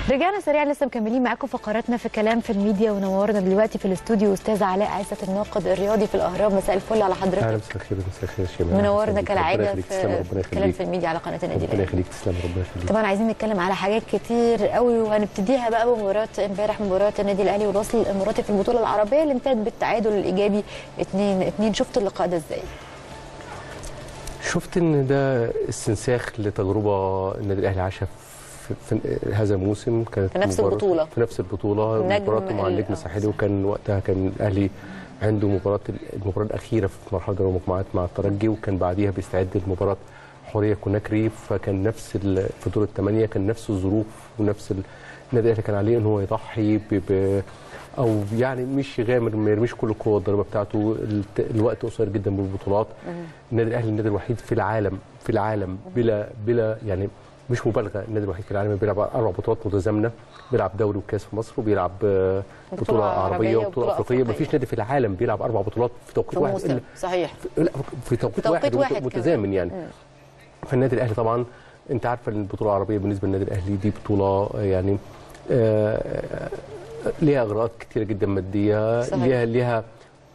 رجعنا سريعا لسه مكملين معاكم فقراتنا في كلام في الميديا ونورنا دلوقتي في الاستوديو استاذ علاء عزت الناقد الرياضي في الاهرام مساء الفل على حضرتك اهلا مساء الخير مساء الخير يا شيماء منورنا ربنا كالعاده يخليك، تسلم، في ربنا في كلام يخليك في الميديا على قناه النادي ربنا الاهلي يخليك تسلم ربنا يخليك طبعا عايزين نتكلم على حاجات كتير قوي وهنبتديها بقى بمباراه امبارح مباراه النادي الاهلي والوصل الاماراتي في البطوله العربيه اللي انتهت بالتعادل الايجابي 2 2 شفت اللقاء ده ازاي؟ شفت ان ده استنساخ لتجربه النادي الاهلي عاشها في, في هذا الموسم كانت في نفس مباراة- البطولة. في نفس البطوله النجم مباراته مع ال- النجم آه، الساحلي وكان وقتها كان الاهلي عنده مباراه المباراه الاخيره في مرحله دوري المجموعات مع الترجي وكان بعديها بيستعد لمباراه حوريه كوناكري فكان نفس ال- في دور الثمانيه كان نفس الظروف ونفس ال- النادي الاهلي كان عليه ان هو يضحي ب ب او يعني مش يغامر ما يرميش كل القوه الضربه بتاعته الت- الوقت قصير جدا بالبطولات النادي الاهلي النادي الوحيد في العالم في العالم بلا بلا يعني مش مبالغه النادي الوحيد في العالم بيلعب اربع بطولات متزامنه بيلعب دوري وكاس في مصر وبيلعب آه، بطولة بطوله عربية عربيه وبطولة وبطوله افريقيه أفريقية. مفيش نادي في العالم بيلعب اربع بطولات في توقيت في واحد موسم إلا- صحيح في- لا في توقيت, في توقيت واحد, واحد واحد متزامن يعني فالنادي الاهلي طبعا انت عارفه ان البطوله العربيه بالنسبه للنادي الاهلي دي بطوله آه، يعني آه، ليها اغراءات كتيره جدا ماديه صحيح. ليها ليها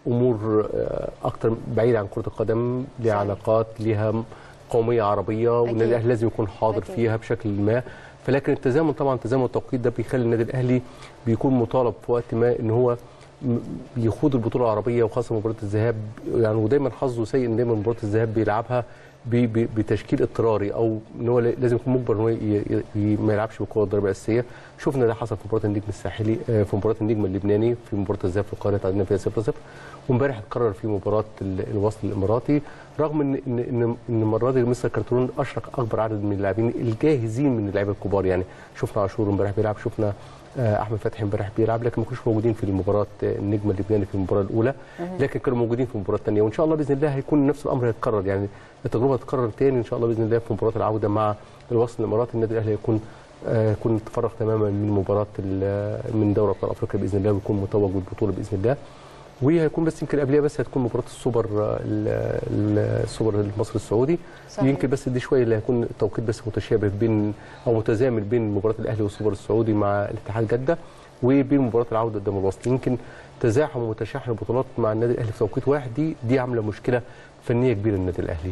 امور آه، اكتر بعيده عن كره القدم ليها صحيح. علاقات ليها قوميه عربيه والنادي أكيد. الاهلي لازم يكون حاضر أكيد. فيها بشكل ما فلكن التزامن طبعا تزامن التوقيت ده بيخلي النادي الاهلي بيكون مطالب في وقت ما ان هو م- يخوض البطوله العربيه وخاصه مباراه الذهاب يعني ودايما حظه سيء ان دايما مباراه الذهاب بيلعبها ب- ب- بتشكيل اضطراري او ان هو لازم يكون مجبر ان هو ي- ي- ي- ما يلعبش بالقوه الضربه الاساسيه شفنا ده حصل في مباراه النجم الساحلي آه، في مباراه النجم اللبناني في مباراه الذهاب في القاهره تعادلنا فيها 0 0 وامبارح اتكرر في مباراه ال- الوصل الاماراتي رغم ان ان ان ان المره دي مستر كارتون اشرك اكبر عدد من اللاعبين الجاهزين من اللعيبه الكبار يعني شفنا عاشور امبارح بيلعب شفنا آه، احمد فتحي امبارح بيلعب لكن ما كانوش موجودين في المباراه آه، النجم اللبناني في المباراه الاولى لكن كانوا موجودين في المباراه الثانيه وان شاء الله باذن الله هيكون نفس الامر هيتكرر يعني التجربه هتتكرر تاني ان شاء الله باذن الله في مباراه العوده مع الوصل الاماراتي النادي الاهلي هيكون آه، يكون تفرغ تماما من مباراه ال- من دوري ابطال افريقيا باذن الله ويكون متوج بالبطوله باذن الله وهيكون بس يمكن قبلها بس هتكون مباراه السوبر آه، ال- ال- السوبر المصري السعودي صحيح. يمكن بس دي شويه اللي هيكون التوقيت بس متشابه بين او متزامن بين مباراه الاهلي والسوبر السعودي مع الاتحاد جده وبين مباراه العوده قدام الوصل يمكن تزاحم وتشاحن البطولات مع النادي الاهلي في توقيت واحد دي دي عامله مشكله فنيه كبيره للنادي الاهلي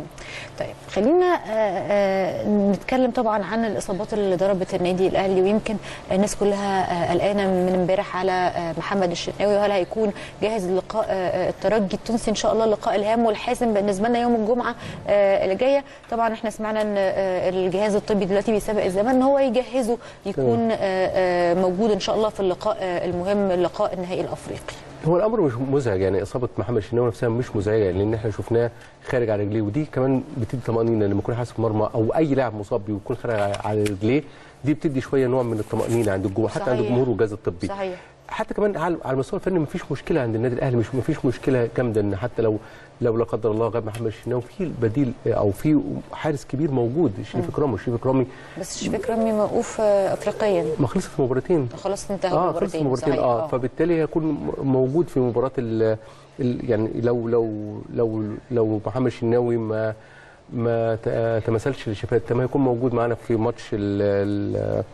طيب خلينا آه، آه، نتكلم طبعا عن الاصابات اللي ضربت النادي الاهلي ويمكن الناس كلها آه، قلقانه من امبارح على آه، محمد الشناوي وهل هيكون جاهز للقاء آه، الترجي التونسي ان شاء الله اللقاء الهام والحاسم بالنسبه لنا يوم الجمعه آه، اللي جايه طبعا احنا سمعنا ان آه، الجهاز الطبي دلوقتي بيسابق الزمن ان هو يجهزه يكون آه، آه، موجود ان شاء الله في اللقاء آه، المهم اللقاء النهائي الافريقي هو الامر مش مزعج يعني اصابه محمد الشناوي نفسها مش مزعجه لان احنا شفناه خارج على رجليه ودي كمان بتدي طمانينه لما يكون حارس مرمى او اي لاعب مصاب بيكون خارج على رجليه دي بتدي شويه نوع من الطمانينه عند الجمهور حتى عند صحيح. الجمهور والجهاز الطبي صحيح حتى كمان على على المستوى الفني مفيش مشكله عند النادي الاهلي مش مفيش مشكله جامده ان حتى لو لو لا قدر الله غاب محمد الشناوي في بديل او في حارس كبير موجود شريف اكرامي شريف اكرامي بس شريف رامي موقوف آه، افريقيا ما خلص في مباراتين خلاص انتهى اه خلص في مباراتين صحيح. اه فبالتالي هيكون م- موجود في مباراه ال ال يعني لو لو لو لو محمد الشناوي ما ما ت- تمثلش لشفاء التمام هيكون موجود معانا في ماتش ال ال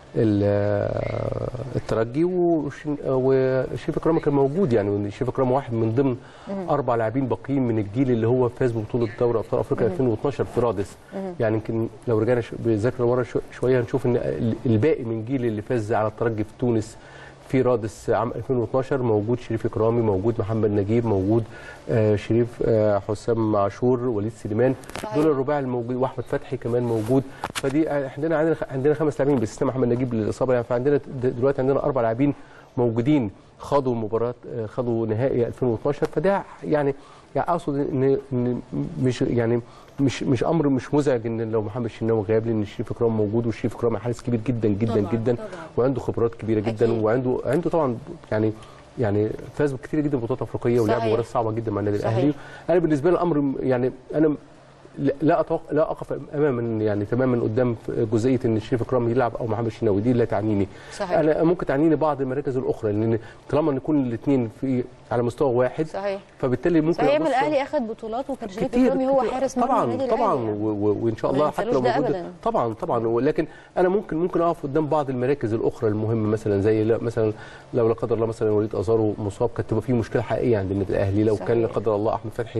ال- الترجي وشن- وشريف اكرامي كان موجود يعني شريف اكرامي واحد من ضمن اربع لاعبين باقيين من الجيل اللي هو فاز ببطوله دوري ابطال افريقيا 2012 في رادس يعني يمكن لو رجعنا ش- بذاكره ورا شو- شويه هنشوف ان ال- الباقي من جيل اللي فاز على الترجي في تونس في رادس عام 2012 موجود شريف اكرامي موجود محمد نجيب موجود آه شريف آه حسام عاشور وليد سليمان صحيح. دول الرباعي الموجود واحمد فتحي كمان موجود فدي آه، عندنا عندنا عندنا خمس لاعبين باستثناء محمد نجيب للاصابه يعني فعندنا د- دلوقتي عندنا اربع لاعبين موجودين خاضوا مباراه آه، خاضوا نهائي 2012 فده يعني يعني اقصد ان ان مش يعني مش مش امر مش مزعج ان لو محمد الشناوي غاب لان شريف اكرام موجود وشريف اكرام حارس كبير جدا جدا طبعاً، جدا طبعاً. وعنده خبرات كبيره جدا أكيد. وعنده عنده طبعا يعني يعني فاز بكتير جدا بطولات افريقيه ولعب صحيح. مباريات صعبه جدا مع النادي صحيح. الاهلي انا بالنسبه لي الامر يعني انا لا- لا أتوقع لا اقف اماما يعني تماما قدام جزئيه ان شريف اكرام يلعب او محمد الشناوي دي لا تعنيني صحيح. انا ممكن تعنيني بعض المراكز الاخرى لان طالما ان يكون الاثنين في على مستوى واحد صحيح فبالتالي ممكن صحيح أبص- الاهلي اخذ بطولات وكان شريف كتير اكرامي هو كتير. حارس مرمى طبعا النادي طبعا الاهلي يعني. و- و- وان شاء ما الله حتى لو ينسالوش ده موجود أبداً. طبعا طبعا ولكن انا ممكن ممكن اقف قدام بعض المراكز الاخرى المهمه مثلا زي لا- مثلا لو لا قدر الله مثلا وليد ازارو مصاب كانت تبقى في مشكله حقيقيه عند النادي الاهلي لو صحيح. كان لا قدر الله احمد فتحي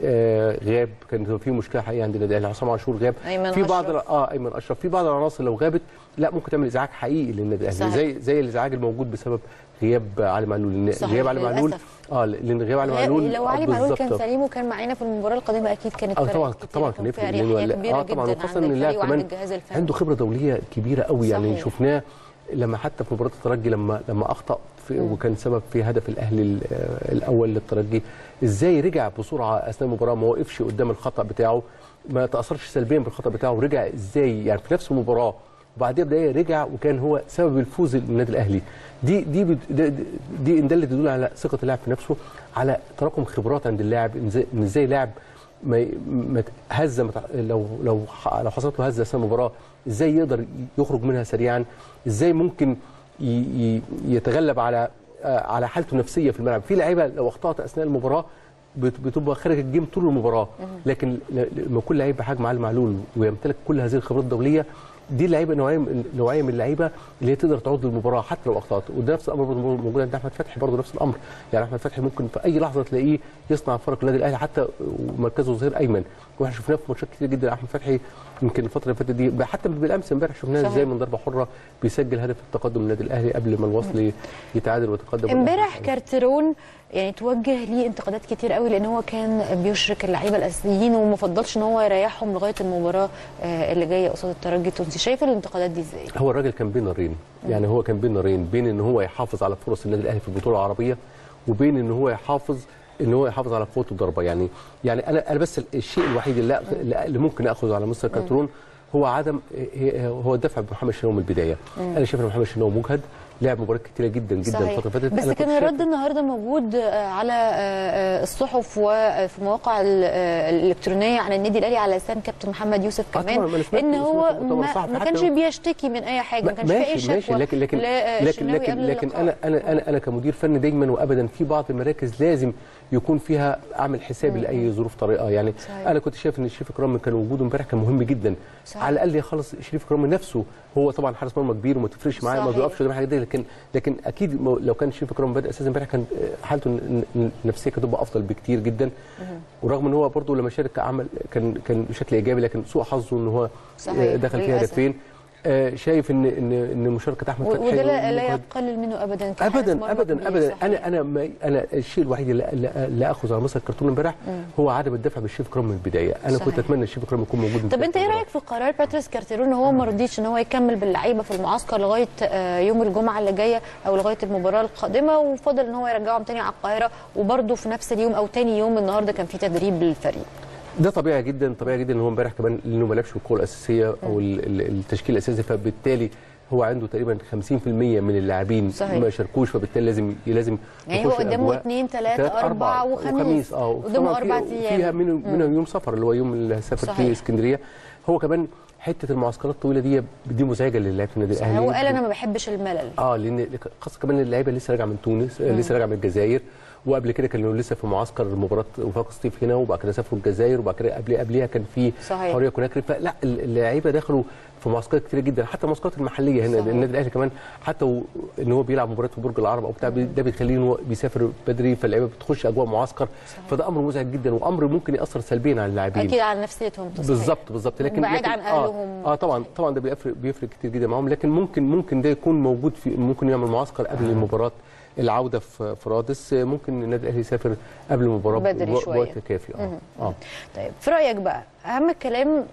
آه غاب كانت تبقى في مشكله حقيقيه عند النادي الاهلي حسام عاشور غاب أيمن في بعض أشرف. اه ايمن اشرف في بعض العناصر لو غابت لا ممكن تعمل ازعاج حقيقي للنادي الاهلي صحيح. زي زي الازعاج الموجود بسبب غياب علي معلول لأن صحيح، غياب علي معلول للأسف. اه لان غياب علي معلول لو آه، علي معلول كان بالظبط. سليم وكان معانا في المباراه القادمه اكيد كانت اه فرقت طبعا كتير، طبعا كان كان فيها يفرق لأنه اريحيه لا- كبيره اه طبعا جدا وخاصه عند ان اللاعب الفريق وعند كمان الجهاز الفني عنده خبره دوليه كبيره قوي يعني صحيح. شفناه لما حتى في مباراه الترجي لما لما اخطا في وكان سبب في هدف الاهلي ال- آه، الاول للترجي ازاي رجع بسرعه اثناء المباراه ما وقفش قدام الخطا بتاعه ما تاثرش سلبيا بالخطا بتاعه رجع ازاي يعني في نفس المباراه وبعديها بدقيقه رجع وكان هو سبب الفوز للنادي الاهلي دي دي بت- دي, دي, دي ان دلت تدل على ثقه اللاعب في نفسه على تراكم خبرات عند اللاعب إن إزاي- ان ازاي لاعب ما ي- ما ت- هزه ما تع- لو لو ح- لو حصلت له هزه اثناء المباراه ازاي يقدر يخرج منها سريعا ازاي ممكن ي- ي- يتغلب على آه، على حالته النفسيه في الملعب في لعيبه لو اخطات اثناء المباراه بت- بتبقى خارج الجيم طول المباراه لكن ل- لما يكون لعيب بحجم علي معلول ويمتلك كل هذه الخبرات الدوليه دي لعيبه نوعيه من- نوعيه من اللعيبه اللي هي تقدر تعود للمباراه حتى لو اخطات وده نفس الامر برضه موجود عند احمد فتحي برضه نفس الامر يعني احمد فتحي ممكن في اي لحظه تلاقيه يصنع فرق النادي الاهلي حتى ومركزه ظهير ايمن واحنا شفناه في ماتشات كتير جدا احمد فتحي يمكن الفتره اللي فاتت دي حتى بالامس امبارح شفناه صحيح. ازاي من ضربه حره بيسجل هدف التقدم النادي الاهلي قبل ما الوصل يتعادل ويتقدم امبارح كارترون يعني توجه ليه انتقادات كتير قوي لان هو كان بيشرك اللعيبه الاساسيين وما فضلش ان هو يريحهم لغايه المباراه آه، اللي جايه قصاد الترجي التونسي شايف الانتقادات دي ازاي؟ هو الراجل كان بين نارين يعني هو كان بين نارين بين ان هو يحافظ على فرص النادي الاهلي في البطوله العربيه وبين ان هو يحافظ ان هو يحافظ على قوه الضربه يعني يعني انا انا بس الشيء الوحيد اللي اللي ممكن اخذه على مستر كارترون هو عدم هي- هو الدفع بمحمد الشناوي من البدايه انا شايف ان محمد الشناوي مجهد لعب مباريات كتيره جدا جدا صحيح. الفتره اللي فاتت بس أنا كان كنت شايف- الرد النهارده موجود آه، على آه، آه، الصحف وفي مواقع ال- آه، الالكترونيه عن النادي الاهلي على لسان كابتن محمد يوسف آه، كمان طبعاً، ما أنا سمعت- ان سمعت هو المؤتمر ما, الصحفي ما حتى كانش هو- بيشتكي من اي حاجه ما كانش في اي ماشي شكوى ماشي لكن لكن لكن للشناوي لكن, قبل لكن اللقاء. انا انا انا انا كمدير فني دايما وابدا في بعض المراكز لازم يكون فيها اعمل حسابي لاي ظروف طارئه يعني صحيح. انا كنت شايف ان شريف اكرامي كان وجوده امبارح كان مهم جدا صحيح. على الاقل يخلص شريف اكرامي نفسه هو طبعا حارس مرمى كبير وما تفرقش معاه ما صحيح. بيقفش قدام حاجه دي لكن لكن اكيد مو- لو كان شريف اكرامي بدا اساسا امبارح كان حالته الن- الن- النفسيه كانت تبقى افضل بكتير جدا ورغم ان هو برضه لما شارك عمل كان كان بشكل ايجابي لكن سوء حظه ان هو صحيح، دخل فيها للأسف. هدفين آه، شايف ان ان ان مشاركه احمد و- فتحي وده لا, لا مجهد- يقلل منه ابدا كحارس مرمى ابدا ابدا كبير، ابدا صحيح. انا انا ما انا الشيء الوحيد اللي, اللي, اللي اخذ على مصر الكرتون امبارح هو عدم الدفع بالشيف كرام من البدايه انا صحيح. كنت اتمنى الشيف كرام يكون موجود من طب بداية انت ايه المباراة. رايك في قرار باتريس كارتيرون ان هو ما رضيش ان هو يكمل باللعيبه في المعسكر لغايه آه، يوم الجمعه اللي جايه او لغايه المباراه القادمه وفضل ان هو يرجعهم تاني على القاهره وبرده في نفس اليوم او تاني يوم النهارده كان في تدريب للفريق ده طبيعي جدا طبيعي جدا ان هو امبارح كمان لانه ما لعبش بالقوه الاساسيه او ال- ال- التشكيل الاساسي فبالتالي هو عنده تقريبا 50% من اللاعبين صحيح. ما شاركوش فبالتالي لازم لازم يعني هو يخش قدامه الأجواء. اثنين ثلاثة تلات، أربعة وخميس اه قدامه طبعاً في- أربع فيها أيام منهم منهم يوم سفر اللي هو يوم اللي سافر صحيح. فيه اسكندريه هو كمان حته المعسكرات الطويله دي دي مزعجه للاعيبه النادي صحيح. الاهلي هو قال أنا ما بحبش الملل اه لان خاصه كمان اللعيبه لسه راجعه من تونس آه، لسه راجعه من الجزائر وقبل كده كانوا لسه في معسكر مباراه وفاق سطيف هنا وبعد كده سافروا الجزائر وبعد كده قبل قبلها كان في صحيح. حريه كوناكري فلا اللعيبه دخلوا في معسكرات كتير جدا حتى المعسكرات المحليه هنا صحيح. النادي الاهلي كمان حتى و- ان هو بيلعب مباراه في برج العرب او بتاع بي- ده بيخليه ان هو بيسافر بدري فاللعيبه بتخش اجواء معسكر فده امر مزعج جدا وامر ممكن ياثر سلبيا على اللاعبين أكيد على نفسيتهم صحيح. بالظبط بالظبط لكن وبعيد لكن عن آه أهلهم. اه طبعا طبعا ده بيفرق بيفرق كتير جدا معاهم لكن ممكن ممكن ده يكون موجود في ممكن يعمل معسكر قبل المباراه العوده في في رادس آه، ممكن النادي الاهلي يسافر قبل المباراه بدري بو- شوية. بوقت كافي اه اه طيب في رايك بقى اهم الكلام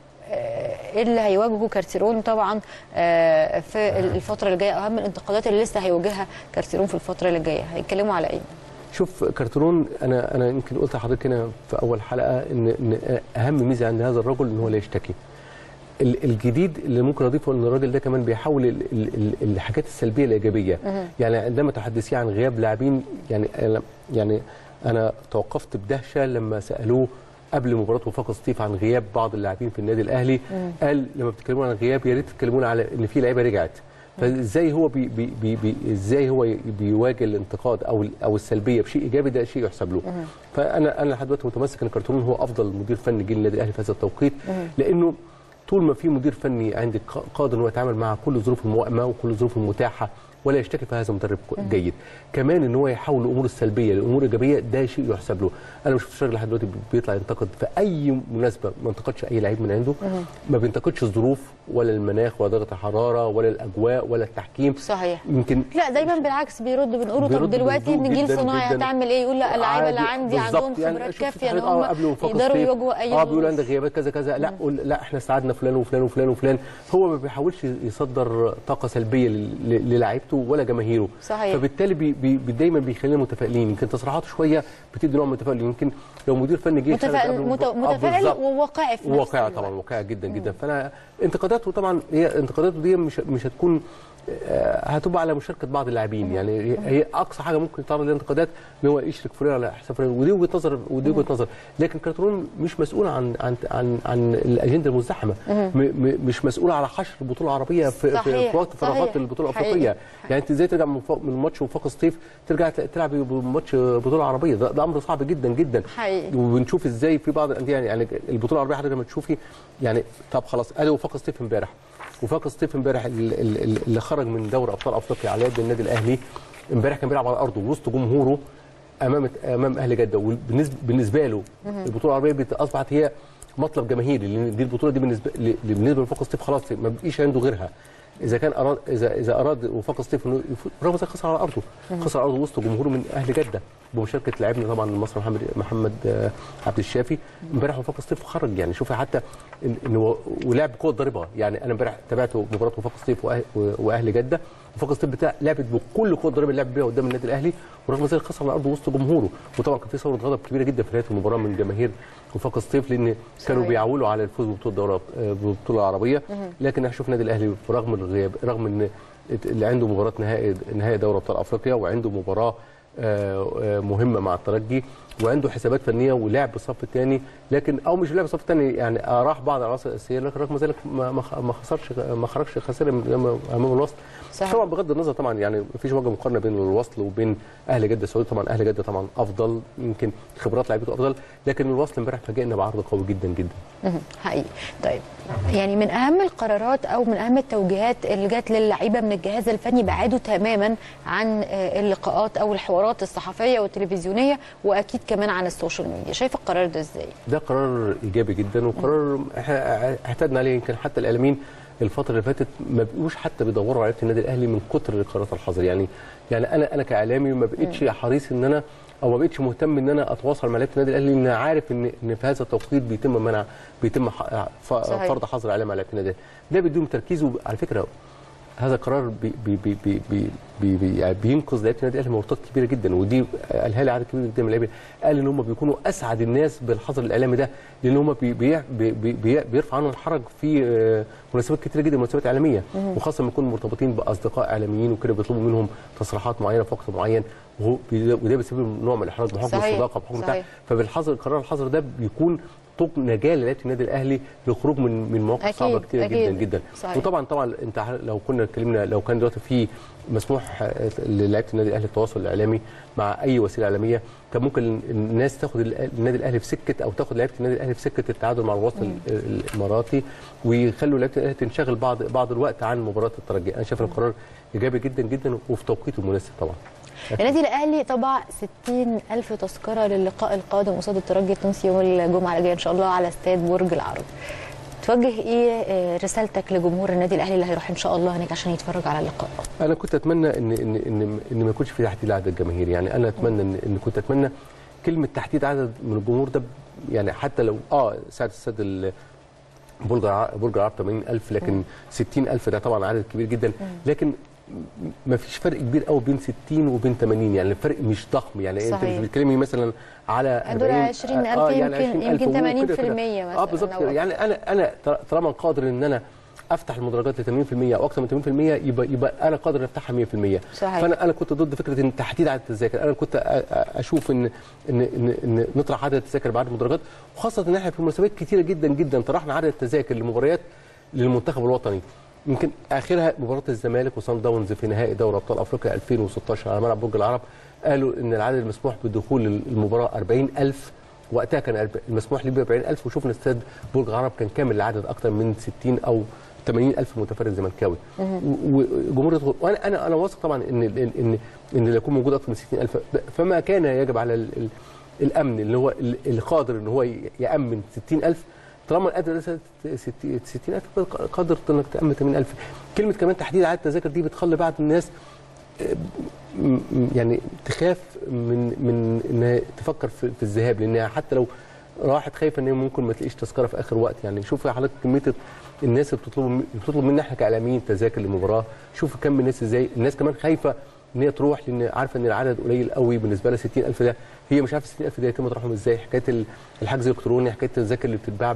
آه، اللي هيواجهه كارتيرون طبعا آه، في الفتره اللي جايه اهم الانتقادات اللي لسه هيواجهها كارتيرون في الفتره اللي جايه هيتكلموا على ايه شوف كارترون انا انا يمكن قلت لحضرتك هنا في اول حلقه ان ان اهم ميزه عند هذا الرجل ان هو لا يشتكي ال- الجديد اللي ممكن اضيفه ان الراجل ده كمان بيحول ال- ال- ال- الحاجات السلبيه لايجابيه يعني عندما تحدثي عن غياب لاعبين يعني أنا يعني انا توقفت بدهشه لما سالوه قبل مباراه وفاق سطيف عن غياب بعض اللاعبين في النادي الاهلي قال لما بتتكلمون عن غياب يا ريت تتكلمون على ان في لعيبه رجعت فازاي هو بي بي بي بي ازاي هو ي- بيواجه الانتقاد او ال- او السلبيه بشيء ايجابي ده شيء يحسب له فانا انا لحد دلوقتي متمسك ان كارتون هو افضل مدير فني جه للنادي الاهلي في هذا التوقيت لانه طول ما في مدير فني عندك قا- قادر انه يتعامل مع كل الظروف الموائمه وكل الظروف المتاحه ولا يشتكي فهذا مدرب كو- جيد كمان ان هو يحول الامور السلبيه لامور ايجابيه ده شيء يحسب له انا ما شفتش راجل لحد دلوقتي بيطلع ينتقد في اي مناسبه ما انتقدش اي لعيب من عنده ما بينتقدش الظروف ولا المناخ ولا درجه الحراره ولا الاجواء ولا التحكيم صحيح يمكن لا دايما بالعكس بيرد بنقوله طب بيرد دلوقتي بهدوء ان جيل جداً صناعي جداً. هتعمل ايه يقول لا اللعيبه اللي عادي، عندي بالظبط. عندهم يعني خبرات شفت كافيه ان حاجات- آه، هم قبل وفاق يقدروا الصيف. يواجهوا اي اه بيقولوا ظروف. عندك غيابات كذا كذا لا قول لا احنا استعدنا فلان وفلان وفلان وفلان هو ما بيحاولش يصدر طاقه سلبيه لل- للاعيبته ولا جماهيره صحيح. فبالتالي بي بي بي- دايما بيخلينا متفائلين يمكن تصريحاته شويه بتدي نوع من التفاؤل يمكن لو مدير فني جه خارج متفائل قبل- مت- آه، متفائل بالظبط. وواقعي في نفس واقعة الوقت. طبعا واقعة جدا جدا فانا انتقاداته طبعا هي انتقاداته دي مش مش هتكون آه، هتبقى على مشاركه بعض اللاعبين يعني هي- هي اقصى حاجه ممكن يتعرض لها انتقادات ان هو يشرك فلان على حساب فلان ودي وجهه نظر ودي وجهه نظر لكن كارترون مش مسؤول عن عن عن عن الاجنده المزدحمه م- م- مش مسؤول على حشر البطوله العربيه في, في, صحيح، في وقت فراغات صحيح. البطوله حقيقي. الافريقيه يعني انت ازاي ترجع من فوق- من ماتش وفاق الصيف ترجع تل- تلعب بماتش بطوله عربيه ده, ده امر صعب جدا جدا حقيقي. وبنشوف ازاي في بعض الانديه يعني يعني البطوله العربيه حضرتك لما تشوفي يعني طب خلاص ادي وفاق الصيف امبارح وفاق الصيف امبارح ال- ال- ال- اللي خرج من دوري ابطال افريقيا على يد النادي الاهلي امبارح كان بيلعب على ارضه وسط جمهوره امام امام اهل جده وبالنسبه بالنسبه له البطوله العربيه بت- اصبحت هي مطلب جماهيري لان دي البطوله دي بالنسبه ل- بالنسبه لوفاق الصيف خلاص ما بقيش عنده غيرها اذا كان اراد اذا اذا اراد وفاق الصيف انه يفوز رغم ذلك خسر على ارضه خسر على ارضه وسط جمهوره من اهل جده بمشاركه لاعبنا طبعا المصري محمد محمد آه، عبد الشافي امبارح وفاق الصيف خرج يعني شوفي حتى إن إن هو- ولعب قوه ضاربه يعني انا امبارح تابعت مباراه وفاق الصيف وأه- واهل جده وفاق الصيف بتاع لعبت بكل قوه ضاربه اللي لعب بيها قدام النادي الاهلي ورغم ذلك خسر على ارضه وسط جمهوره وطبعا كان في ثوره غضب كبيره جدا في نهايه المباراه من جماهير وفاق الصيف لان كانوا صحيح. بيعولوا على الفوز ببطوله الدوري ببطوله العربيه لكن احنا شفنا النادي الاهلي برغم الغياب رغم ان اللي عنده مباراه نهائي نهائي دوري ابطال افريقيا وعنده مباراه آه، آه، مهمه مع الترجي وعنده حسابات فنيه ولعب الصف الثاني لكن او مش لعب الصف الثاني يعني راح بعض العناصر الاساسيه لكن رغم ذلك ما ما خ- ما خسرش ما خرجش خساره من أمام- امام الوسط صحيح. طبعا بغض النظر طبعا يعني مفيش وجه مقارنه بين الوصل وبين اهل جده السعودي طبعا اهل جده طبعا افضل يمكن خبرات لعيبته افضل لكن الوصل امبارح فاجئنا بعرض قوي جدا جدا مهم. حقيقي طيب يعني من اهم القرارات او من اهم التوجيهات اللي جت للعيبه من الجهاز الفني بعادوا تماما عن آه، اللقاءات او الحوارات الصحفيه والتلفزيونيه واكيد كمان عن السوشيال ميديا شايف القرار ده ازاي ده قرار ايجابي جدا وقرار احنا اعتدنا عليه يمكن حتى الاعلاميين الفتره اللي فاتت ما بقوش حتى بيدوروا على لعيبه النادي الاهلي من كتر قرارات الحظر يعني يعني انا انا كاعلامي ما بقتش حريص ان انا او ما بقتش مهتم ان انا اتواصل مع لعيبه النادي الاهلي لان عارف ان ان في هذا التوقيت بيتم منع بيتم ح- ف- صحيح. فرض حظر اعلامي على لعيبه النادي الاهلي ده بيديهم تركيز على فكره هذا قرار بي بي بي بي بي بي بي يعني بينقذ لعيبه النادي الاهلي من ورطات كبيره جدا ودي قالها لي عدد كبير جدا من اللعيبه قال ان هم بيكونوا اسعد الناس بالحظر الاعلامي ده لان هم بي بي بي بي بي بيرفع عنهم حرج في آه، مناسبات كتيره جدا مناسبات اعلاميه وخاصه لما يكونوا مرتبطين باصدقاء اعلاميين وكده بيطلبوا منهم تصريحات معينه في وقت معين وهو بي- وده بيسبب لهم نوع من الاحراج بحكم صحيح. الصداقه بحكم بتاع صحيح. فبالحظر قرار الحظر ده بيكون طوق نجاه للعيبه النادي الاهلي للخروج من من مواقف أكيد، صعبه كتيره أكيد. جدا جدا صحيح. وطبعا طبعا انت عارف- لو كنا اتكلمنا لو كان دلوقتي في مسموح آه، للعيبه النادي الاهلي التواصل الاعلامي مع اي وسيله اعلاميه كان ممكن الناس تاخد ال- النادي الاهلي في سكه او تاخد لعيبه النادي الاهلي في سكه التعادل مع الوسط ال- الاماراتي ويخلوا لعيبه الاهلي تنشغل بعض بعض الوقت عن مباراه الترجي انا شايف القرار ايجابي جدا جدا وفي توقيته المناسب طبعا النادي الاهلي طبع 60 الف تذكره للقاء القادم قصاد الترجي التونسي يوم الجمعه الجايه ان شاء الله على استاد برج العرب توجه ايه آه، رسالتك لجمهور النادي الاهلي اللي هيروح ان شاء الله هناك عشان يتفرج على اللقاء انا كنت اتمنى ان ان ان, إن ما يكونش في تحديد عدد الجماهير يعني انا اتمنى ان, إن كنت اتمنى كلمه تحديد عدد من الجمهور ده يعني حتى لو اه ساعه السد ال- برج الع- برج العرب 80000 لكن 60000 ده طبعا عدد كبير جدا لكن ما فيش فرق كبير قوي بين 60 وبين 80 يعني الفرق مش ضخم يعني انت صحيح. مش بتتكلمي مثلا على دول 40 20,000 يمكن- 20,000 يمكن 80% وكده كده. مثلاً اه بالظبط أو كده. يعني انا انا طالما قادر ان انا افتح المدرجات ل 80% او اكثر من 80% يبقى يبقى انا قادر افتحها 100% صحيح. فانا انا كنت ضد فكره ان تحديد عدد التذاكر انا كنت أ- أ- اشوف ان ان ان, إن نطرح عدد التذاكر بعدد المدرجات وخاصه ان احنا في مناسبات كثيره جدا جدا طرحنا عدد التذاكر لمباريات للمنتخب الوطني يمكن اخرها مباراه الزمالك وصن داونز في نهائي دوري ابطال افريقيا 2016 على ملعب برج العرب قالوا ان العدد المسموح بدخول المباراه 40000 وقتها كان المسموح ليه ب 40000 وشفنا استاد برج العرب كان كامل العدد اكثر من 60 او 80000 متفرج زملكاوي وجمهور يدخل وانا انا انا واثق طبعا ان ان ان, إن يكون موجود اكثر من 60000 فما كان يجب على ال ال الامن اللي هو القادر ان هو يامن 60000 طالما القدر ده 60000 قادر انك تامن 80000 كلمه كمان تحديد عدد التذاكر دي بتخلي بعض الناس يعني تخاف من من انها تفكر في, في الذهاب لانها حتى لو راحت خايفه ان هي ممكن ما تلاقيش تذكره في اخر وقت يعني شوف حضرتك كميه الناس اللي بتطلب بتطلب منا احنا كاعلاميين تذاكر للمباراه شوف كم الناس ازاي الناس كمان خايفه ان هي تروح لان عارفه ان العدد قليل قوي بالنسبه لها 60000 ده هي مش عارفه 60000 ده يتم طرحهم ازاي حكايه الحجز الالكتروني حكايه التذاكر اللي بتتباع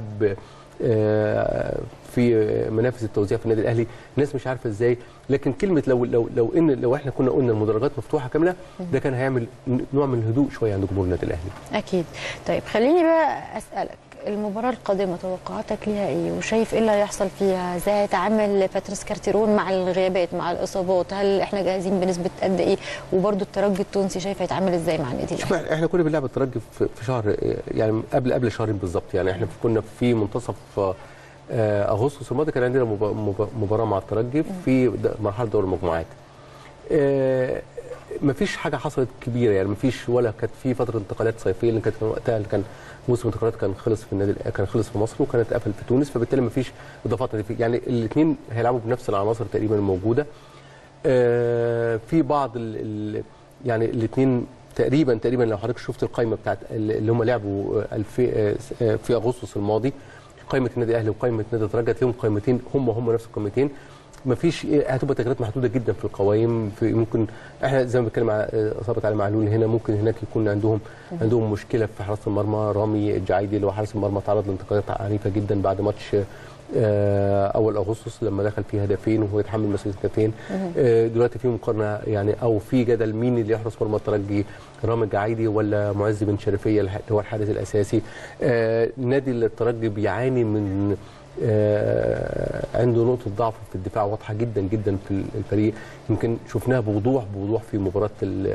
في منافذ التوزيع في النادي الاهلي الناس مش عارفه ازاي لكن كلمه لو لو لو ان لو احنا كنا قلنا المدرجات مفتوحه كامله ده كان هيعمل نوع من الهدوء شويه عند جمهور النادي الاهلي اكيد طيب خليني بقى اسالك المباراة القادمة توقعاتك ليها ايه وشايف ايه اللي هيحصل فيها ازاي هيتعامل باتريس كارتيرون مع الغيابات مع الاصابات هل احنا جاهزين بنسبة قد ايه وبرده الترجي التونسي شايف هيتعامل ازاي مع النادي شوف احنا كنا بنلعب الترجي في شهر يعني قبل قبل شهرين بالظبط يعني احنا كنا في منتصف اغسطس الماضي كان عندنا مباراه مع الترجي في مرحله دوري المجموعات مفيش حاجه حصلت كبيره يعني مفيش ولا كانت في فتره انتقالات صيفيه اللي كانت وقتها اللي كان موسم الانتقالات كان خلص في النادي كان خلص في مصر وكان اتقفل في تونس فبالتالي مفيش اضافات يعني الاثنين هيلعبوا بنفس العناصر تقريبا الموجوده في بعض ال ال يعني الاثنين تقريبا تقريبا لو حضرتك شفت القائمه بتاعت اللي هم لعبوا في اغسطس الماضي قائمه النادي الاهلي وقائمه نادي الترجي هتلاقيهم قائمتين هم هم نفس القائمتين ما فيش هتبقى تغييرات محدوده جدا في القوائم في ممكن احنا زي ما بنتكلم على اصابه علي معلول هنا ممكن هناك يكون عندهم عندهم مشكله في حراسه المرمى رامي الجعيدي اللي هو حارس المرمى تعرض لانتقادات عنيفه جدا بعد ماتش اول اغسطس لما دخل فيه هدفين وهو يتحمل مسؤوليه هدفين دلوقتي في مقارنه يعني او في جدل مين اللي يحرس مرمى الترجي رامي الجعيدي ولا معز بن شريفيه اللي هو الحارس الاساسي نادي الترجي بيعاني من آه عنده نقطة ضعف في الدفاع واضحة جدا جدا في الفريق يمكن شفناها بوضوح بوضوح في مباراة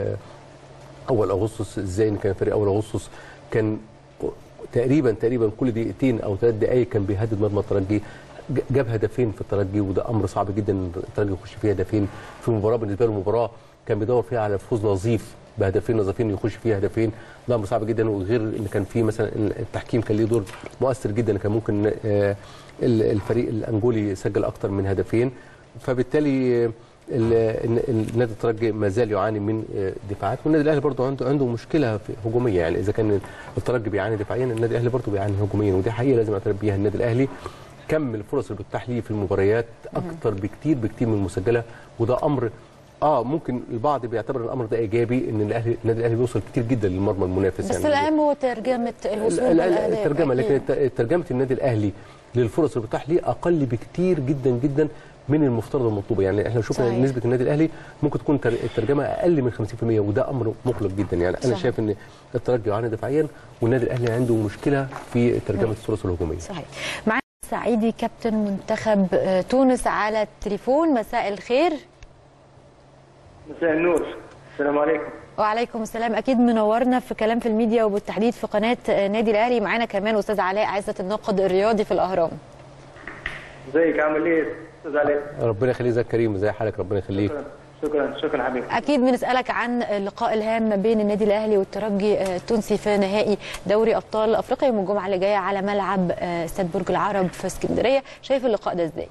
أول أغسطس ازاي إن كان فريق أول أغسطس كان تقريبا تقريبا كل دقيقتين أو ثلاث دقائق كان بيهدد مرمى الترجي جاب هدفين في الترجي وده أمر صعب جدا إن الترجي يخش فيه هدفين في مباراة بالنسبة له مباراة كان بيدور فيها على فوز نظيف بهدفين نظيفين يخش فيها هدفين ده امر صعب جدا وغير ان كان في مثلا التحكيم كان ليه دور مؤثر جدا كان ممكن الفريق الانجولي يسجل اكتر من هدفين فبالتالي النادي الترجي ما زال يعاني من دفاعات والنادي الاهلي برضه عنده عنده مشكله هجوميه يعني اذا كان الترجي بيعاني دفاعيا النادي الاهلي برضه بيعاني هجوميا ودي حقيقه لازم اعترف بيها النادي الاهلي كم الفرص اللي بتتاح ليه في المباريات اكتر بكتير بكتير من المسجله وده امر اه ممكن البعض بيعتبر الامر ده ايجابي ان الاهلي النادي الاهلي بيوصل كتير جدا للمرمى المنافس بس يعني الاهم هو ترجمه الوصول للاهداف الترجمه لكن ترجمه النادي الاهلي للفرص اللي بتتاح ليه اقل بكتير جدا جدا من المفترض المطلوبه يعني احنا شفنا صحيح. نسبه النادي الاهلي ممكن تكون الترجمه اقل من 50% وده امر مقلق جدا يعني انا صحيح. شايف ان الترجي يعاني دفاعيا والنادي الاهلي عنده مشكله في ترجمه الفرص الهجوميه صحيح معانا سعيدي كابتن منتخب تونس على التليفون مساء الخير مساء النور السلام عليكم وعليكم السلام اكيد منورنا في كلام في الميديا وبالتحديد في قناه نادي الاهلي معانا كمان استاذ علاء عزت الناقد الرياضي في الاهرام ازيك عامل ايه استاذ علاء ربنا يخليك زي كريم ازي حالك ربنا يخليك شكرا شكرا شكرا حبيبي اكيد بنسالك عن اللقاء الهام ما بين النادي الاهلي والترجي التونسي في نهائي دوري ابطال افريقيا يوم الجمعه اللي جايه على ملعب استاد برج العرب في اسكندريه شايف اللقاء ده ازاي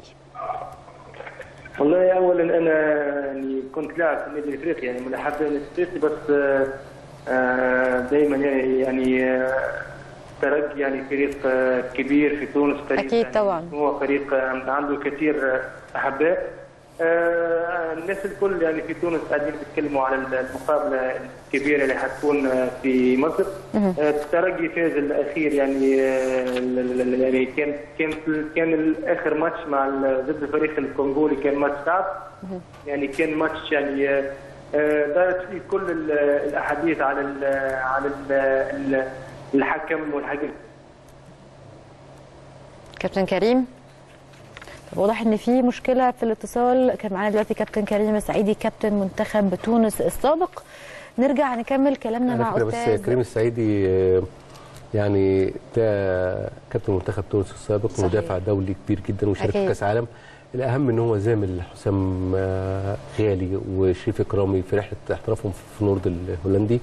والله اولا انا يعني كنت لاعب في النادي الافريقي يعني ملحق في النادي الافريقي بس دائما يعني ترجي يعني فريق كبير في تونس فريق اكيد يعني طبعا هو فريق عنده كثير احباء الناس الكل يعني في تونس قاعدين بيتكلموا على المقابله الكبيره اللي حتكون في مصر الترجي فاز الاخير يعني يعني كان كان كان اخر ماتش مع ضد الفريق الكونغولي كان ماتش صعب يعني كان ماتش يعني دارت فيه كل الاحاديث على ال على ال الحكم والحكم كابتن كريم طب واضح ان في مشكله في الاتصال كان معانا دلوقتي كابتن كريم السعيدي كابتن منتخب تونس السابق نرجع نكمل كلامنا على مع فكره بس استاذ كريم السعيدي آه، يعني ده كابتن منتخب تونس السابق صحيح. مدافع دولي كبير جدا وشارك في أكيد. كاس عالم الاهم ان هو زامل حسام آه، غالي وشريف اكرامي في رحله احترافهم في نورد الهولندي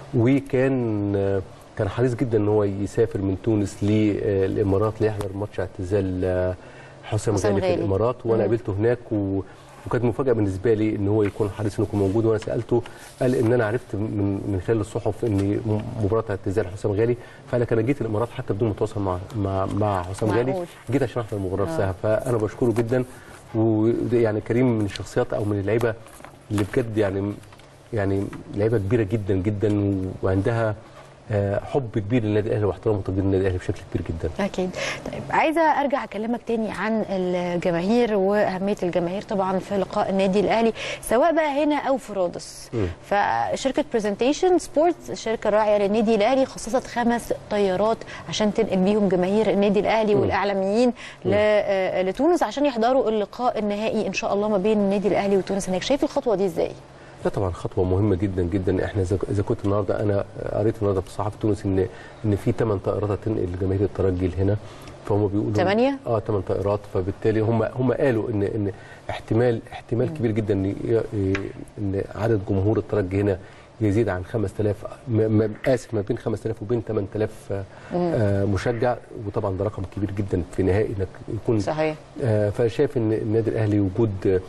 وكان آه، كان حريص جدا ان هو يسافر من تونس للامارات ليحضر ماتش اعتزال آه، حسام حسام غالي في غالي. الامارات وانا مم. قابلته هناك و وكانت مفاجاه بالنسبه لي ان هو يكون حريص انه يكون موجود وانا سالته قال ان انا عرفت من من خلال الصحف ان م- مباراه اعتزال حسام غالي فانا كان جيت الامارات حتى بدون ما اتواصل مع مع مع حسام غالي معقول. جيت عشان احضر المباراه نفسها فانا بشكره جدا ويعني كريم من الشخصيات او من اللعيبه اللي بجد يعني يعني لعيبه كبيره جدا جدا وعندها آه، حب كبير للنادي الاهلي واحترام وتقدير النادي الاهلي بشكل كبير جدا اكيد طيب عايزه ارجع اكلمك تاني عن الجماهير واهميه الجماهير طبعا في لقاء النادي الاهلي سواء بقى هنا او في رودس مم. فشركه برزنتيشن سبورتس الشركه الراعيه للنادي الاهلي خصصت خمس طيارات عشان تنقل بيهم جماهير النادي الاهلي والاعلاميين ل- آه، لتونس عشان يحضروا اللقاء النهائي ان شاء الله ما بين النادي الاهلي وتونس هناك شايف الخطوه دي ازاي ده طبعا خطوه مهمه جدا جدا احنا اذا إذا كنت النهارده انا قريت النهارده في صحافه تونس ان ان في 8 طائرات هتنقل جماهير الترجي لهنا فهم بيقولوا تمانية؟ اه 8 طائرات فبالتالي هم هم قالوا ان ان احتمال احتمال كبير جدا ان ي- ان عدد جمهور الترجي هنا يزيد عن 5000 م- م- اسف ما بين 5000 وبين 8000 آه، آه، مشجع وطبعا ده رقم كبير جدا في نهائي انك يكون صحيح آه، فشايف ان النادي الاهلي وجود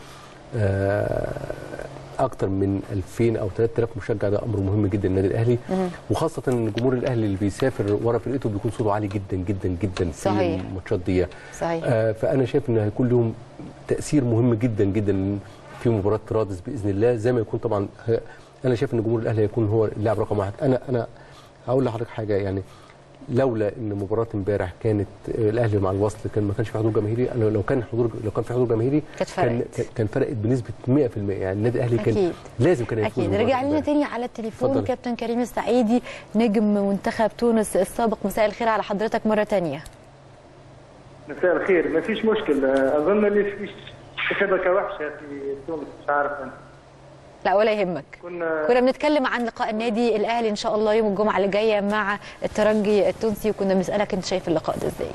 آه، اكتر من 2000 او 3000 مشجع ده امر مهم جدا للنادي الاهلي وخاصه ان جمهور الاهلي اللي بيسافر ورا فرقته بيكون صوته عالي جدا جدا جدا في صحيح. الماتشات دي صحيح آه، فانا شايف ان هيكون لهم تاثير مهم جدا جدا في مباراه رادس باذن الله زي ما يكون طبعا ه- انا شايف ان جمهور الاهلي هيكون هو اللاعب رقم واحد انا انا هقول لحضرتك حاجه يعني لولا ان مباراه امبارح كانت آه، الاهلي مع الوصل كان ما كانش في حضور جماهيري انا لو كان حضور لو كان في حضور جماهيري كانت كان فرقت. كان فرقت بنسبه 100% يعني النادي الاهلي كان أكيد. لازم كان يفوز اكيد بمباراة رجع لنا امبارح. تاني على التليفون اتفضل. كابتن كريم السعيدي نجم منتخب تونس السابق مساء الخير على حضرتك مره تانية مساء الخير ما فيش مشكل اظن اللي فيش شبكه وحشه في تونس مش عارف أنا. لا ولا يهمك كنا كنا بنتكلم عن لقاء النادي الاهلي ان شاء الله يوم الجمعه اللي جايه مع الترجي التونسي وكنا بنسالك انت شايف اللقاء ده ازاي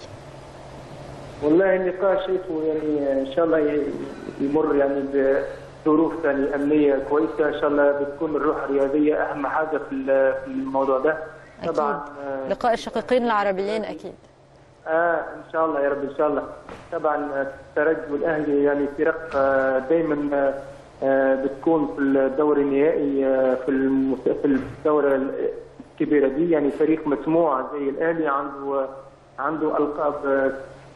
والله اللقاء شايفه يعني ان شاء الله ي- يمر يعني بظروف يعني امنيه كويسه ان شاء الله بتكون الروح الرياضيه اهم حاجه في ال- في الموضوع ده اكيد طبعا آه، لقاء الشقيقين العربيين اكيد اه ان شاء الله يا رب ان شاء الله طبعا الترجي والاهلي يعني فرق آه، دايما آه، بتكون في الدور النهائي آه، في المس- في الدوره الكبيره دي يعني فريق مسموع زي الاهلي عنده عنده القاب آه،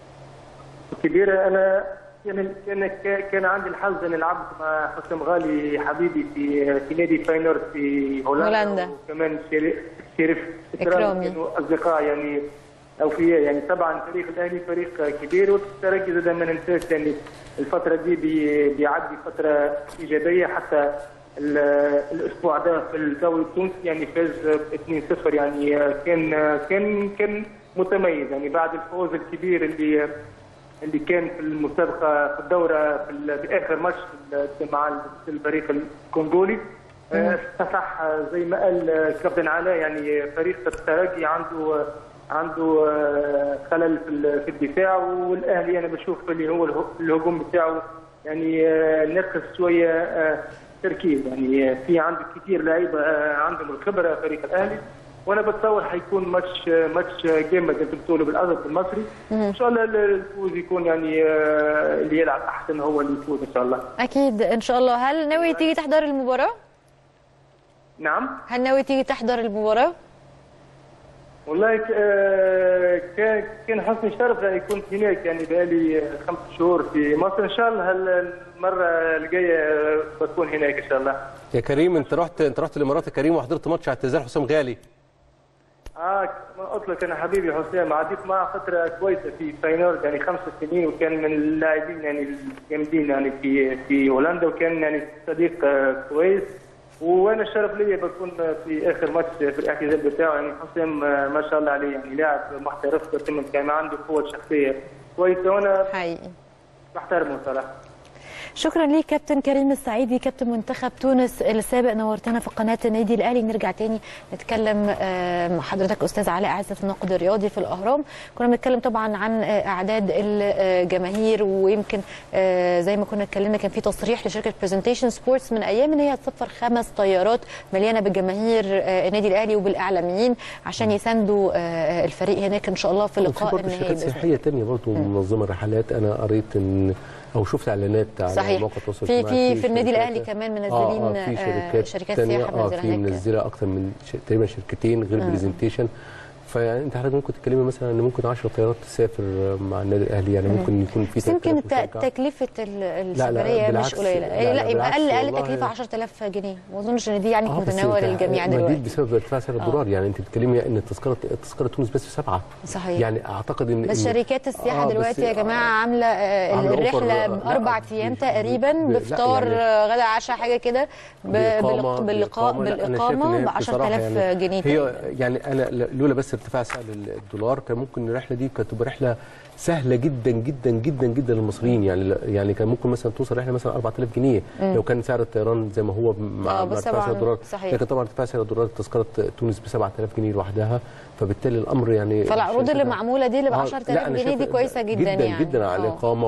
كبيره انا يعني كان كان عندي الحظ ان لعبت مع حسام غالي حبيبي في في نادي فاينورد في هولندا, هولندا. وكمان شريف شريف إكرامي. كانوا اصدقاء يعني اوفياء يعني طبعا فريق الاهلي فريق كبير والترجي زي ما ننساش يعني الفتره دي بي- بيعدي فتره ايجابيه حتى ال- الاسبوع ده في الدوري التونسي يعني فاز 2-0 يعني كان كان كان متميز يعني بعد الفوز الكبير اللي اللي كان في المسابقه في الدوره في, ال- في اخر ماتش في- مع الفريق الكونغولي آه، افتتح آه، زي ما قال آه، كابتن علاء يعني فريق الترجي عنده آه، عنده آه، خلل في ال- في الدفاع والاهلي انا بشوف اللي هو اله- الهجوم بتاعه يعني آه، ناقص شويه آه، تركيز يعني آه، في عندك كثير لعيبه آه، عندهم الخبره فريق الاهلي وانا بتصور حيكون ماتش آه، ماتش آه، جامد انتم بتقولوا بالادب المصري ان شاء الله الفوز يكون يعني آه، اللي يلعب احسن هو اللي يفوز ان شاء الله اكيد ان شاء الله هل ناوي تيجي تحضر المباراه نعم هل ناوي تيجي تحضر المباراه والله ك- آه، كان كان حسن شرف يعني كنت هناك يعني بقالي خمس شهور في مصر ان شاء الله هال- المره الجايه آه، بكون هناك ان شاء الله يا كريم انت رحت انت رحت الامارات يا كريم وحضرت ماتش اعتزال حسام غالي اه ما قلت لك انا حبيبي حسام عديت معه فتره كويسه في فاينورد يعني خمس سنين وكان من اللاعبين يعني الجامدين يعني في في هولندا وكان يعني صديق آه، كويس وانا الشرف لي بكون في اخر ماتش في الاعتزال بتاعه يعني حسام آه، ما شاء الله عليه يعني لاعب محترف كمان كان عنده قوه شخصيه كويسه وانا حقيقي بحترمه صراحه شكرا ليك كابتن كريم السعيدي كابتن منتخب تونس السابق نورتنا في قناه النادي الاهلي نرجع تاني نتكلم آه، مع حضرتك استاذ علاء عزت الناقد الرياضي في الاهرام كنا بنتكلم طبعا عن آه، اعداد الجماهير ويمكن آه، زي ما كنا اتكلمنا كان في تصريح لشركه برزنتيشن سبورتس من ايام ان هي هتسفر خمس طيارات مليانه بالجماهير آه، النادي الاهلي وبالاعلاميين عشان يساندوا آه، الفريق هناك ان شاء الله في وفي اللقاء برضه النهائي شركات بإذن الله. سياحيه تانية برضه منظمه رحلات انا قريت ان او شفت اعلانات على صحيح موقع التواصل في الاجتماعي في في النادي شركات- الاهلي كمان منزلين آه آه في آه، شركات, شركات تانية سياحه اه منزلها في هناك منزله اكتر من ش... تقريبا شركتين غير برزنتيشن فيعني انت حضرتك ممكن تتكلمي مثلا ان ممكن 10 طيارات تسافر مع النادي الاهلي يعني ممكن يكون في بس يمكن 3000 ت- مشجع. تكلفه ال- لا، السفريه مش بالعكس. قليله لا، لا, لا، يبقى بالعكس اقل اقل والله. تكلفه 10000 جنيه ما اظنش ان دي يعني في اه بس متناول انت- الجميع ما دي دلوقتي بسبب ارتفاع سعر الدولار يعني انت بتتكلمي ان التذكره التذكره تونس بس بسبعه صحيح يعني اعتقد ان بس إن- شركات السياحه آه، بس- دلوقتي يا جماعه عامله آه، عاملة الرحله أوفر، آه، باربع لا، ايام مش- تقريبا ب- لا، بفطار يعني- آه، غدا عشاء حاجه كده ب- بالق- باللقاء لا، أنا شايف إن بالاقامه هي ب بصراحة 10000 يعني جنيه هي تقريباً. يعني انا ل- لولا بس ارتفاع سعر الدولار كان ممكن الرحله دي كانت تبقى رحله سهله جدا جدا جدا جدا للمصريين يعني ل- يعني كان ممكن مثلا توصل رحله مثلا 4000 جنيه لو كان سعر الطيران زي ما هو مع آه، مع بس ارتفاع سعر طبعاً الدولار صحيح. لكن طبعا ارتفاع سعر الدولار تذكره تونس ب 7000 جنيه لوحدها فبالتالي الامر يعني فالعروض اللي الشركات- معموله دي اللي ب آه، 10000 لا، أنا جنيه شايف دي كويسه جدا, جدا يعني جدا على آه. الاقامه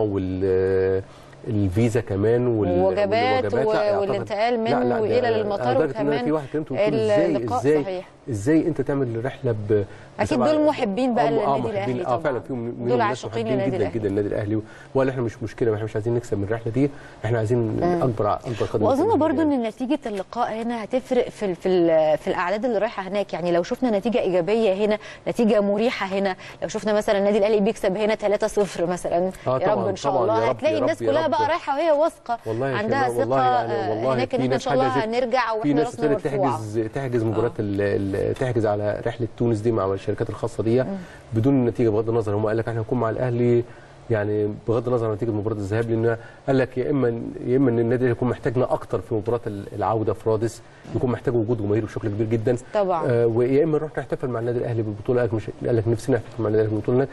وال الفيزا كمان وال- ووجبات والوجبات. لا، و- أعتقد- والانتقال من لا، لا، وإلى ده- للمطار أنا لدرجة إن أنا وكمان في واحد كلمته قلت له ازاي اللقاء ازاي صحيح. ازاي انت تعمل رحله ب أكيد بسبعة- دول محبين بقى آه، للنادي آه، محبين. الأهلي اه طبعاً. فعلا فيهم منهم دول ناس عاشقين محبين للنادي جدا الأهلي. جدا النادي الاهلي وقال احنا مش مشكله احنا مش عايزين نكسب من الرحله دي احنا عايزين اكبر اكبر قدر واظن من برضو يعني. ان نتيجه اللقاء هنا هتفرق في ال- في ال- في الاعداد اللي رايحه هناك يعني لو شفنا نتيجه ايجابيه هنا نتيجه مريحه هنا لو شفنا مثلا النادي الاهلي بيكسب هنا 3-0 مثلا آه يا رب طبعاً، ان شاء طبعاً، الله يا رب، هتلاقي يا رب، الناس يا كلها رب. بقى رايحه وهي واثقه والله يا عندها شيماء، ثقه والله يعني آه، والله هناك ان في احنا ان ناس شاء الله حجزت- هنرجع في واحنا ناس راسنا ابتدت مرفوعه تحجز تحجز مباراه ال- ال- تحجز على رحله تونس دي مع الشركات الخاصه دي بدون نتيجه بغض النظر هم قال لك احنا هنكون مع الاهلي يعني بغض النظر عن نتيجه مباراه الذهاب لان قال لك يا اما يا اما ان النادي يكون محتاجنا اكتر في مباراه ال- العوده في رادس يكون محتاج وجود جماهير بشكل كبير جدا طبعاً. آه ويا اما نروح نحتفل مع النادي الاهلي بالبطوله قال لك مش قال لك نفسنا نحتفل مع النادي الاهلي بالبطوله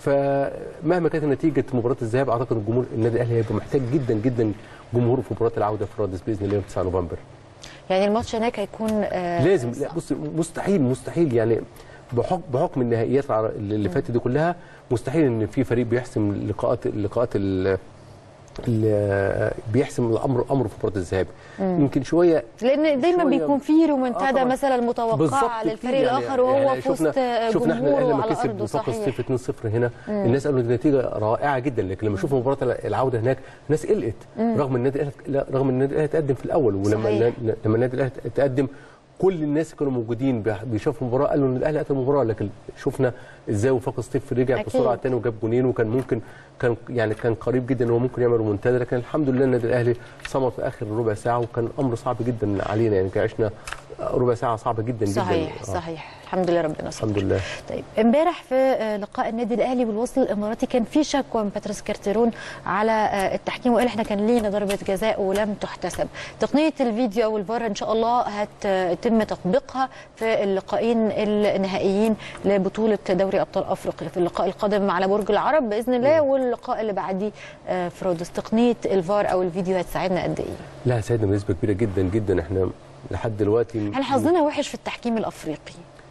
فمهما كانت نتيجه مباراه الذهاب اعتقد الجمهور النادي الاهلي هيبقى محتاج جدا جدا جمهوره في مباراه العوده في رادس باذن الله يوم 9 نوفمبر يعني الماتش هناك هيكون آه، لازم لا بص مستحيل مستحيل يعني بحكم بحكم النهائيات العر- اللي فاتت دي كلها مستحيل ان في فريق بيحسم لقاءات اللقاءات ال- ال- بيحسم الامر امره في مباراه الذهاب يمكن شويه لان دايما شوية- بيكون في رومنتادا آه طبعاً. مثلا بالظبط متوقعه كتير للفريق يعني- الاخر وهو يعني في وسط شفنا شفنا احنا الاهلي جمهوره لما على كسب ارضه وفاق صحيح الصيف 2-0 هنا الناس قالوا دي نتيجه رائعه جدا لكن لما شوفوا مباراه العوده هناك الناس قلقت رغم النادي الاهلي لا، رغم ان النادي الاهلي تقدم في الاول ولما صحيح. لما النادي الاهلي تقدم كل الناس اللي كانوا موجودين بيح- بيشوفوا المباراه قالوا ان الاهلي قتل المباراه لكن شفنا ازاي وفاق الصيف رجع أكيد. بسرعه تاني وجاب جونين وكان ممكن كان يعني كان قريب جدا ان هو ممكن يعمل رومنتادا لكن الحمد لله النادي الاهلي صمد في اخر ربع ساعه وكان امر صعب جدا علينا يعني كان عشنا ربع ساعه صعبه جدا صحيح جدا صحيح الحمد لله ربنا ستر الحمد لله طيب امبارح في آه، لقاء النادي الاهلي والوصل الاماراتي كان في شكوى من باتريس كارتيرون على آه، التحكيم وقال احنا كان لينا ضربه جزاء ولم تحتسب تقنيه الفيديو والفار ان شاء الله هتتم تطبيقها في اللقاءين النهائيين لبطوله دوري ابطال افريقيا في اللقاء القادم على برج العرب باذن الله واللقاء اللي بعديه آه، في رودس تقنيه الفار او الفيديو هتساعدنا قد ايه لا ساعدنا بنسبه كبيره جدا جدا احنا لحد دلوقتي احنا حظنا وحش في التحكيم الافريقي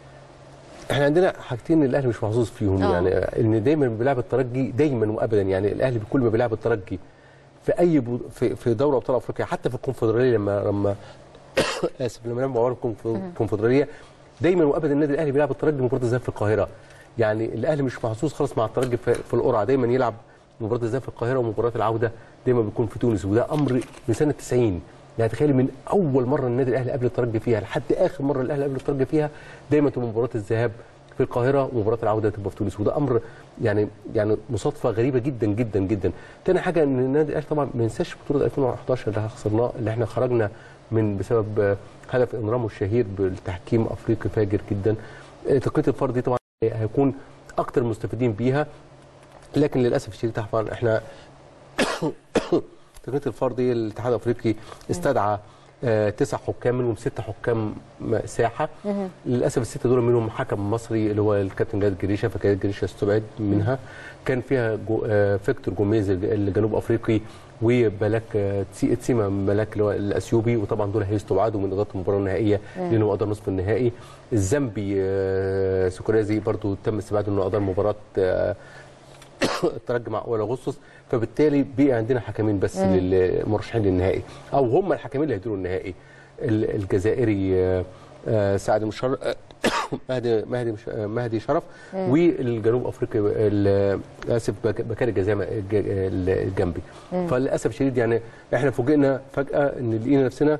احنا عندنا حاجتين الاهلي مش محظوظ فيهم آه. يعني ان دايما بيلعب الترجي دايما وابدا يعني الاهلي كل ما بيلعب الترجي في اي بو في في دوري ابطال افريقيا حتى في الكونفدراليه لما لما اسف لما لعبوا مع بعض في الكونفدراليه دايما وابدا النادي الاهلي بيلعب الترجي مباراه الذهاب في القاهره يعني الاهلي مش محظوظ خالص مع الترجي في, في القرعه دايما يلعب مباراه الذهاب في القاهره ومباراه العوده دايما بيكون في تونس وده امر من سنه 90 يعني تخيل من اول مره النادي الاهلي قبل الترجي فيها لحد اخر مره الاهلي قبل الترجي فيها دايما تبقى مباراه الذهاب في القاهره ومباراه العوده تبقى في تونس وده امر يعني يعني مصادفه غريبه جدا جدا جدا. تاني حاجه ان النادي الاهلي طبعا ما ينساش بطوله 2011 اللي خسرناه اللي احنا خرجنا من بسبب آه، هدف انرامو الشهير بالتحكيم افريقي فاجر جدا. آه، تقنيه الفار دي طبعا هيكون اكتر المستفيدين بيها لكن للاسف الشديد طبعا احنا تقنيه الفار دي الاتحاد الافريقي استدعى آه، تسع حكام منهم ست حكام م- ساحه للاسف السته دول منهم حكم مصري اللي هو الكابتن جاد جريشه فكانت جريشه استبعد منها كان فيها جو آه، فيكتور جوميز الج- الجنوب افريقي وبلاك آه، تسي- تسيما ملاك اللي هو الاثيوبي وطبعا دول هيستبعدوا من اداره المباراه النهائيه لانه ادار نصف النهائي الزامبي آه، سكورازي برضو تم استبعاده انه ادار مباراه آه، الترجي مع اول اغسطس فبالتالي بقي عندنا حكمين بس للمرشحين للنهائي او هم الحكمين اللي هيديروا النهائي ال- الجزائري آه، آه، سعد مشرف مهدي مهدي مش- آه، مهدي شرف والجنوب افريقي ال- اسف بك- بكاري جزامه الج- الجنبي فللاسف الشديد يعني احنا فوجئنا فجاه ان لقينا نفسنا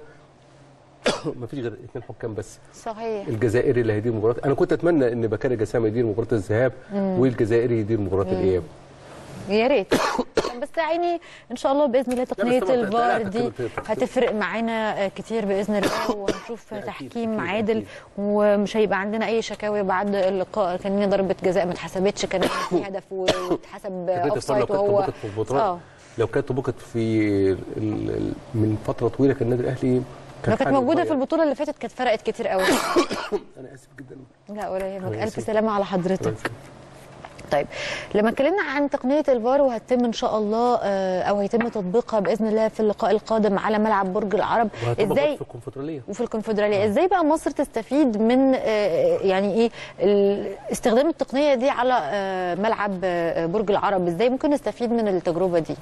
ما فيش غير اثنين حكام بس صحيح الجزائري اللي هيدير مباراه انا كنت اتمنى ان بكاري جسام يدير مباراه الذهاب والجزائري يدير مباراه الاياب يا ريت بس يعني ان شاء الله باذن الله تقنيه طبعاً الفار لا، دي تقنية الفار. هتفرق معانا كتير باذن الله وهنشوف أكيد، تحكيم أكيد، عادل أكيد. ومش هيبقى عندنا اي شكاوي بعد اللقاء كان لنا ضربه جزاء ما اتحسبتش كان في هدف واتحسب تقنية اوف الفار لو سايد كانت وهو طبقت في البطولات اه لو كانت طبقت في ال- ال- من فتره طويله كان النادي الاهلي كان لو كانت حاله موجوده في اتغير. البطوله اللي فاتت كانت فرقت كتير قوي انا اسف جدا لا ولا يهمك الله الف يسلمك. سلامه على حضرتك الله يسلمك. طيب لما اتكلمنا عن تقنيه الفار وهتتم ان شاء الله آه، او هيتم تطبيقها باذن الله في اللقاء القادم على ملعب برج العرب وهتطبق ازاي في الكونفدراليه وفي الكونفدراليه ازاي بقى مصر تستفيد من آه، يعني ايه ال- استخدام التقنيه دي على آه، ملعب آه، برج العرب ازاي ممكن نستفيد من التجربه دي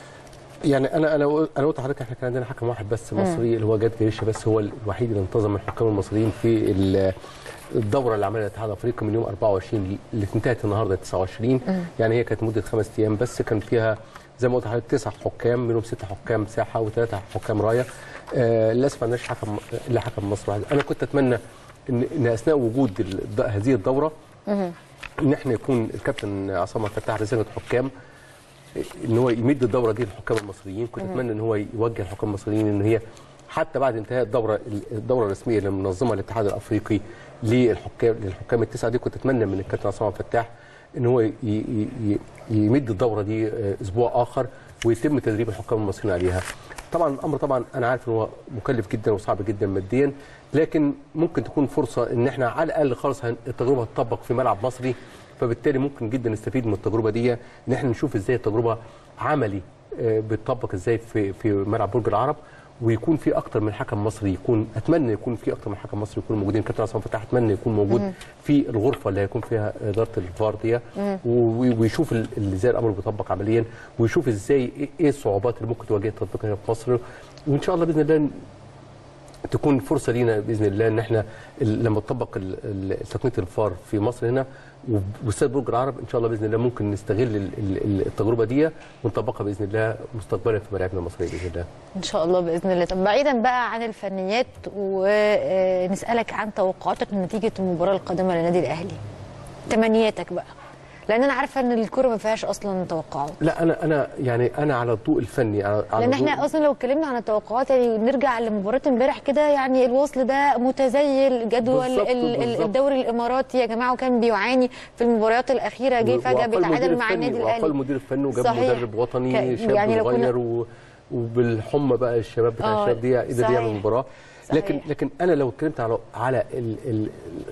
يعني انا انا انا قلت لحضرتك احنا كان عندنا حكم واحد بس مصري اللي هو جاد جريشه بس هو الوحيد اللي انتظم من الحكام المصريين في ال- الدوره اللي عملها الاتحاد الافريقي من يوم 24 اللي انتهت النهارده 29 يعني هي كانت مده خمس ايام بس كان فيها زي ما قلت لحضرتك تسع حكام منهم ست حكام ساحه وثلاثه حكام رايه آه للاسف ما عندناش حكم الا حكم مصر واحد انا كنت اتمنى ان, إن اثناء وجود ال- هذه الدوره ان احنا يكون الكابتن عصام فتاح رساله حكام ان هو يمد الدوره دي للحكام المصريين كنت اتمنى ان هو يوجه الحكام المصريين ان هي حتى بعد انتهاء الدوره الدوره الرسميه اللي منظمها الاتحاد الافريقي للحكام للحكام التسعه دي كنت اتمنى من الكابتن عصام فتاح ان هو ي- ي- ي- يمد الدوره دي آه، اسبوع اخر ويتم تدريب الحكام المصريين عليها طبعا الامر طبعا انا عارف ان هو مكلف جدا وصعب جدا ماديا لكن ممكن تكون فرصه ان احنا على الاقل خالص هن- التجربه هتطبق في ملعب مصري فبالتالي ممكن جدا نستفيد من التجربه دي ان احنا نشوف ازاي التجربه عملي آه، بتطبق ازاي في في ملعب برج العرب ويكون في اكتر من حكم مصري يكون اتمنى يكون في اكتر من حكم مصري يكونوا موجودين كابتن عصام فتاح اتمنى يكون موجود في الغرفه اللي هيكون فيها اداره الفار دي و- ويشوف ال- ال- ازاي الامر بيطبق عمليا ويشوف ازاي إيه- ايه الصعوبات اللي ممكن تواجه تطبيقها في مصر وان شاء الله باذن الله تكون فرصه لينا باذن الله ان احنا ال- لما تطبق ال- ال- تقنيه الفار في مصر هنا واستاد برج العرب ان شاء الله باذن الله ممكن نستغل ال- ال- التجربه دي ونطبقها باذن الله مستقبلا في ملاعبنا المصريه باذن الله. ان شاء الله باذن الله طب بعيدا بقى عن الفنيات ونسالك عن توقعاتك لنتيجه المباراه القادمه للنادي الاهلي تمنياتك بقى لان انا عارفه ان الكوره ما فيهاش اصلا توقعات لا انا انا يعني انا على الضوء الفني على على لان الضوء- احنا اصلا لو اتكلمنا عن التوقعات يعني نرجع لمباراه امبارح كده يعني الوصل ده متزيل جدول بالظبط، ال- ال- بالظبط. الدوري الاماراتي يا جماعه وكان بيعاني في المباريات الاخيره جه فجاه وأقل بيتعادل مدير مع فني- النادي واقل الاهلي مدير فني وجاب صحيح. مدرب وطني ك- شاب يعني لو كنا- صغير و... وبالحمى بقى الشباب بتاع آه، الشباب دي قدر صحيح. يعمل مباراه لكن صحيح. لكن انا لو اتكلمت على على ال... ال...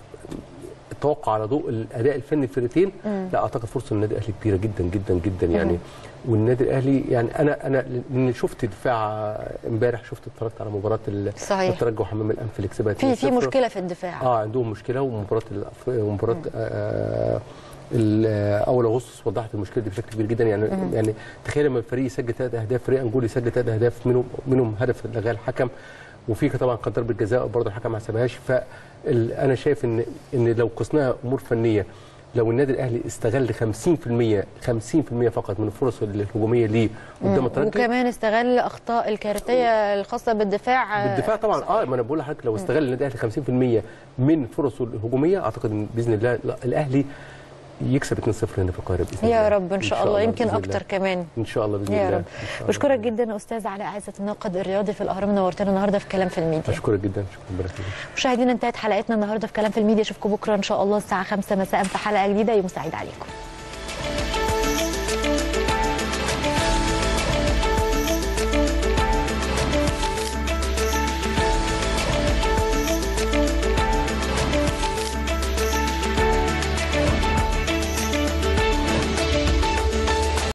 التوقع على ضوء الاداء الفني الفرقتين لا اعتقد فرصه النادي الاهلي كبيره جدا جدا جدا يعني والنادي الاهلي يعني انا انا لأن شفت دفاع امبارح شفت اتفرجت على مباراه ال- صحيح. الترجي وحمام الانف اللي كسبها في في 2-0. مشكله في الدفاع اه عندهم مشكله ومباراه الأف- ومباراه آه ال- آه، اول اغسطس وضحت المشكله دي بشكل كبير جدا يعني يعني تخيل لما الفريق يسجل ثلاث اهداف فريق انجولي يسجل ثلاث اهداف منهم منهم هدف لغايه الحكم وفي طبعا كان ضربه جزاء برضه الحكم ما حسبهاش فانا شايف ان ان لو قسناها امور فنيه لو النادي الاهلي استغل 50% 50% فقط من الفرص الهجوميه ليه قدام الترجي وكمان استغل اخطاء الكارثيه الخاصه بالدفاع بالدفاع طبعا اه ما انا بقول لحضرتك لو استغل النادي الاهلي 50% من فرصه الهجوميه اعتقد ان باذن الله لا، الاهلي يكسب 2-0 هنا في القاهره باذن الله يا رب ان شاء الله يمكن بإذن اكتر الله. كمان ان شاء الله باذن يا الله رب إن شاء الله. بشكرك جدا استاذ علاء عزت الناقد الرياضي في الاهرام نورتنا النهارده في كلام في الميديا اشكرك جدا شكرا بارك فيك مشاهدينا انتهت حلقتنا النهارده في كلام في الميديا اشوفكم بكره ان شاء الله الساعه 5 مساء في حلقه جديده يوم سعيد عليكم